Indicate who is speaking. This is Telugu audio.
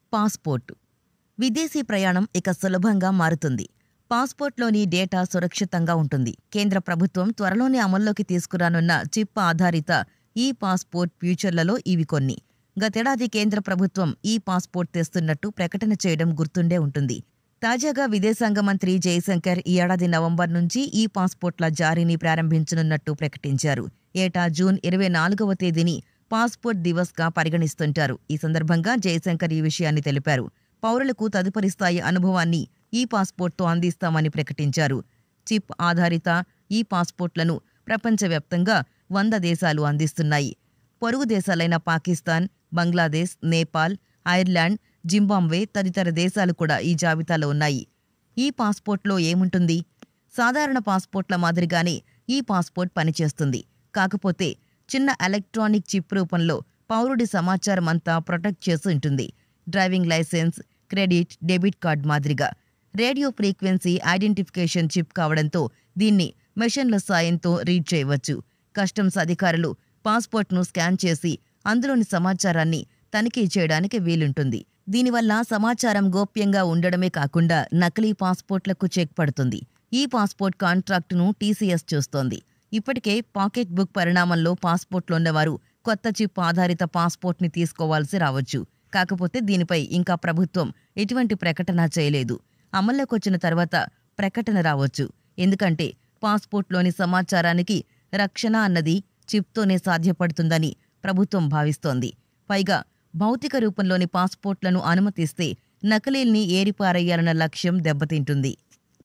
Speaker 1: పాస్పోర్ట్ విదేశీ ప్రయాణం ఇక సులభంగా మారుతుంది పాస్పోర్ట్లోని డేటా సురక్షితంగా ఉంటుంది కేంద్ర ప్రభుత్వం త్వరలోనే అమల్లోకి తీసుకురానున్న చిప్ ఆధారిత ఈ పాస్పోర్ట్ ఫ్యూచర్లలో ఇవి కొన్ని గతేడాది కేంద్ర ప్రభుత్వం ఈ పాస్పోర్ట్ తెస్తున్నట్టు ప్రకటన చేయడం గుర్తుండే ఉంటుంది తాజాగా విదేశాంగ మంత్రి జయశంకర్ ఈ ఏడాది నవంబర్ నుంచి ఈ పాస్పోర్ట్ల జారీని ప్రారంభించనున్నట్టు ప్రకటించారు ఏటా జూన్ ఇరవై నాలుగవ తేదీని పాస్పోర్ట్ దివస్గా పరిగణిస్తుంటారు ఈ సందర్భంగా జయశంకర్ ఈ విషయాన్ని తెలిపారు పౌరులకు తదుపరి స్థాయి అనుభవాన్ని ఈ పాస్పోర్ట్తో అందిస్తామని ప్రకటించారు చిప్ ఆధారిత ఈ పాస్పోర్ట్లను ప్రపంచవ్యాప్తంగా వంద దేశాలు అందిస్తున్నాయి పొరుగు దేశాలైన పాకిస్తాన్ బంగ్లాదేశ్ నేపాల్ ఐర్లాండ్ జింబాబ్వే తదితర దేశాలు కూడా ఈ జాబితాలో ఉన్నాయి ఈ పాస్పోర్ట్లో ఏముంటుంది సాధారణ పాస్పోర్ట్ల మాదిరిగానే ఈ పాస్పోర్ట్ పనిచేస్తుంది కాకపోతే చిన్న ఎలక్ట్రానిక్ చిప్ రూపంలో పౌరుడి సమాచారం అంతా ప్రొటెక్ట్ చేసి ఉంటుంది driving licence credit debit card మాదిరిగా రేడియో ఫ్రీక్వెన్సీ ఐడెంటిఫికేషన్ చిప్ కావడంతో దీన్ని మెషిన్ల సాయంతో రీడ్ చేయవచ్చు కస్టమ్స్ అధికారులు పాస్పోర్ట్ను స్కాన్ చేసి అందులోని సమాచారాన్ని తనిఖీ చేయడానికి వీలుంటుంది దీనివల్ల సమాచారం గోప్యంగా ఉండడమే కాకుండా నకిలీ పాస్పోర్ట్లకు చెక్ పడుతుంది ఈ పాస్పోర్ట్ కాంట్రాక్టును టీసీఎస్ చూస్తోంది ఇప్పటికే పాకెట్ బుక్ పరిణామంలో పాస్పోర్ట్లున్నవారు కొత్త చిప్ ఆధారిత పాస్పోర్ట్ని తీసుకోవాల్సి రావచ్చు కాకపోతే దీనిపై ఇంకా ప్రభుత్వం ఎటువంటి ప్రకటన చేయలేదు అమల్లోకొచ్చిన తర్వాత ప్రకటన రావచ్చు ఎందుకంటే పాస్పోర్ట్లోని సమాచారానికి రక్షణ అన్నది చిప్తోనే సాధ్యపడుతుందని ప్రభుత్వం భావిస్తోంది పైగా భౌతిక రూపంలోని పాస్పోర్ట్లను అనుమతిస్తే నకిలీల్ని ఏరిపారేయాలన్న లక్ష్యం దెబ్బతింటుంది